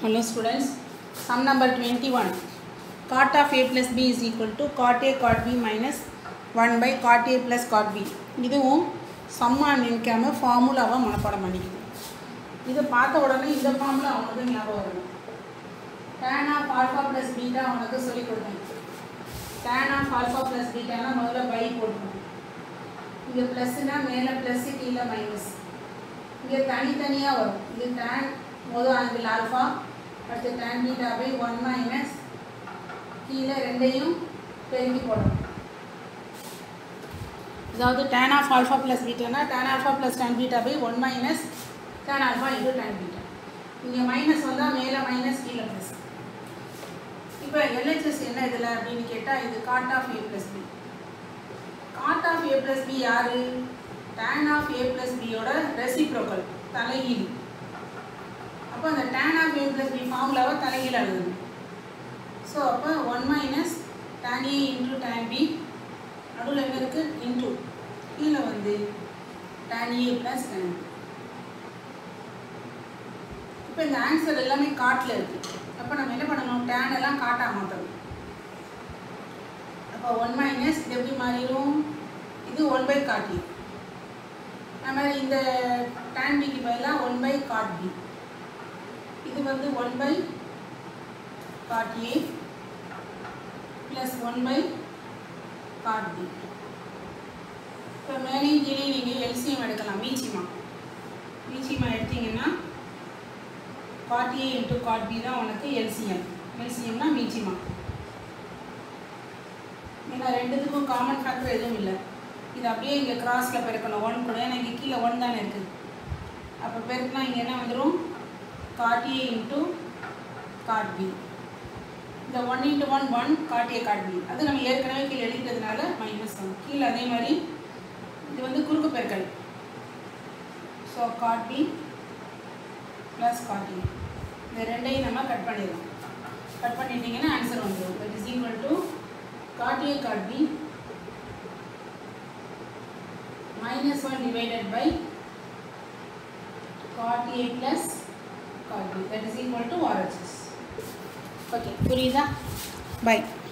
Hello students, sum number 21. Cot of a plus b is equal to cot a cot b minus 1 by cot a plus cot b. இதுவும் சம்மா நினைக்காம ஃபார்முலாவை மனப்பாடம் பண்ணிக்கணும் இதை பார்த்த உடனே இந்த ஃபார்முலா அவனுக்கு ஞாபகம் வரணும் tan of alpha plus beta அவனுக்கு சொல்லிக் கொடுத்தேன் tan of alpha plus betaனா முதல்ல பை போட்டுக்கணும் இங்கே ப்ளஸ்னா மேலே ப்ளஸ் கீழே மைனஸ் இங்கே தனித்தனியாக வரும் இது tan முதல் ஆங்கிள் ஆல்ஃபா அடுத்து tan beta by one minus கீழே ரெண்டையும் பெருக்கி போடணும் அதாவது tan ஆஃப் ஆல்ஃபா ப்ளஸ் பீட்டானா tan alpha plus tan beta by one minus tan alpha into tan beta இங்கே மைனஸ் வந்தால் மேலே மைனஸ் கீழே ப்ளஸ் இப்போ எல்ஹெச்எஸ் என்ன இதில் அப்படின்னு கேட்டால் இது cot of A plus B cot of A plus B யாரு tan ஆஃப் ஏ ப்ளஸ் பியோட ரெசிப்ரோக்கல் தலைகீழ் அப்போ அந்த tan of A plus B ஃபார்முலாவை தலைகீழ் எழுதணும் ஸோ அப்போ one minus tan A into tan B நடுவில் என்ன இருக்குது இன்ட்டு கீழே வந்து tan A plus tan B இப்போ இந்த ஆன்சர் எல்லாமே காட்டில் இருக்குது அப்போ நம்ம என்ன பண்ணணும் tan எல்லாம் காட்டா மாற்றணும் அப்போ ஒன் மைனஸ் இது எப்படி மாறிடும் இது ஒன் பை காட்டி நம்ம இந்த tan பிக்கு பதிலாக ஒன் பை காட் பி இது வந்து one by cot A plus one by cot B இப்போ மேலேயும் கீழே நீங்கள் எல்சிஎம் எடுக்கலாம் மீச்சிமா மீச்சிமா எடுத்தீங்கன்னா cot A into cot B தான் உனக்கு எல்சிஎம் எல்சிஎம்னா மீச்சிமா ஏன்னா ரெண்டுத்துக்கும் காமன் ஃபேக்டர் எதுவும் இல்லை இது அப்படியே இங்கே கிராஸில் பெருக்கணும் ஒன் கூட ஏன்னா இங்கே கீழே ஒன் தானே இருக்குது அப்போ பெருக்கினா இங்கே என்ன வந்துடும் cot A into cot B இந்த one into one one cot A cot B அது நம்ம ஏற்கனவே கீழே எழுதிட்டதுனால மைனஸ் ஒன் கீழே அதே மாதிரி இது வந்து குறுக்கு பெருக்கல் so cot B plus cot A இந்த ரெண்டையும் நம்ம கட் பண்ணிடலாம் கட் பண்ணிட்டீங்கன்னா ஆன்சர் வந்துடும் that is equal to cot A cot B minus 1 divided by cot A plus cot B that is equal to RHS. Okay, புரியுதா? Bye.